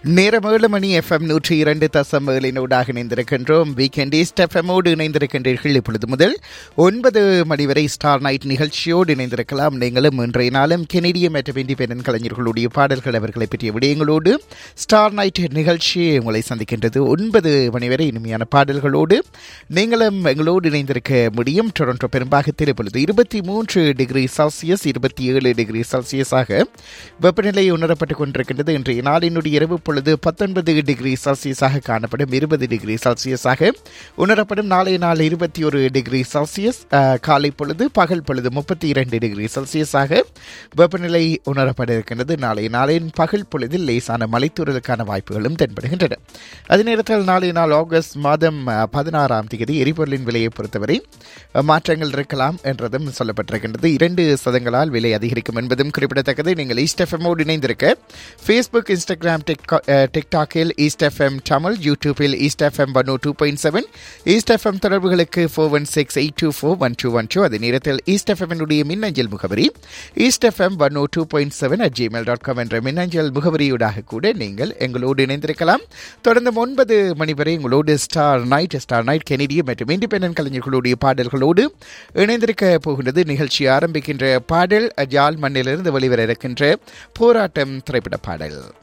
நேரம் ஏழு மணி எஃப்எம் நூற்றி இரண்டு தசம் ஏழினூடாக இணைந்திருக்கின்றோம் வீக்கெண்ட் ஈஸ்ட் எஃப்எம்மோடு இணைந்திருக்கின்றீர்கள் இப்பொழுது முதல் ஒன்பது மணி வரை ஸ்டார் நைட் நிகழ்ச்சியோடு இணைந்திருக்கலாம் நீங்களும் இன்றைய நாளும் கெனடிய மற்றும் இண்டிபெண்டன்ட் கலைஞர்களுடைய பாடல்கள் அவர்களை பற்றிய விடயங்களோடு ஸ்டார் நைட் நிகழ்ச்சி உங்களை சந்திக்கின்றது ஒன்பது மணி வரை இனிமையான பாடல்களோடு நீங்களும் எங்களோடு இணைந்திருக்க முடியும் டொரண்டோ பெரும்பாகத்தில் இப்பொழுது இருபத்தி மூன்று டிகிரி செல்சியஸ் இருபத்தி ஏழு டிகிரி செல்சியஸாக வெப்பநிலை உணரப்பட்டுக் கொண்டிருக்கின்றது இன்றைய நாளினுடைய இரவு பொழுது பத்தொன்பது டிகிரி செல்சியஸாக காணப்படும் இருபது டிகிரி செல்சியஸாக உணரப்படும் நாளைய நாள் இருபத்தி ஒரு டிகிரி செல்சியஸ் அஹ், காலை பொழுது பகல் பொழுது முப்பத்தி இரண்டு டிகிரி செல்சியஸாக வெப்பநிலை உணரப்பட இருக்கின்றது நாளைய நாளின் பகல் பொழுதில் லேசான மலைத்தூரலுக்கான வாய்ப்புகளும் தென்படுகின்றன அதே நேரத்தில் நாளைய நாள் ஆகஸ்ட் மாதம் அஹ், பதினாறாம் தேதி எரிபொருளின் விலையை பொறுத்தவரை அஹ், மாற்றங்கள் இருக்கலாம் என்றதும் சொல்லப்பட்டிருக்கின்றது இரண்டு சதங்களால் விலை அதிகரிக்கும் என்பதும் குறிப்பிடத்தக்கது நீங்கள் ஈஸ்ட் எஃப்எம்மோடு இணைந்திருக்க ஃபேஸ்புக் இன்ஸ்டாகிராம் டிக் டிக்டாக்கில் ஈஸ்ட் எஃப்எம் தமிழ் யூடியூபில் East FM one two point seven East FM தொடர்புகளுக்கு four one six eight two four one two one two அதே நேரத்தில் ஈஸ்ட் எஃப்எம்னுடைய மின்னஞ்சல் முகவரி East FM one o two point seven at Gmail dot com என்ற மின்னஞ்சல் முகவரியூடாக கூட நீங்கள் எங்களோடு இணைந்திருக்கலாம் தொடர்ந்து ஒன்பது மணி வரை உங்களோடு ஸ்டார் நைட் ஸ்டார் நைட் கெனடிய மற்றும் இண்டிபெண்டன்ட் கலைஞர்களுடைய பாடல்களோடு இணைந்திருக்க போகின்றது நிகழ்ச்சி ஆரம்பிக்கின்ற பாடல் ஜால் மண்ணிலிருந்து வெளிவர இருக்கின்ற போராட்டம் திரைப்பட பாடல்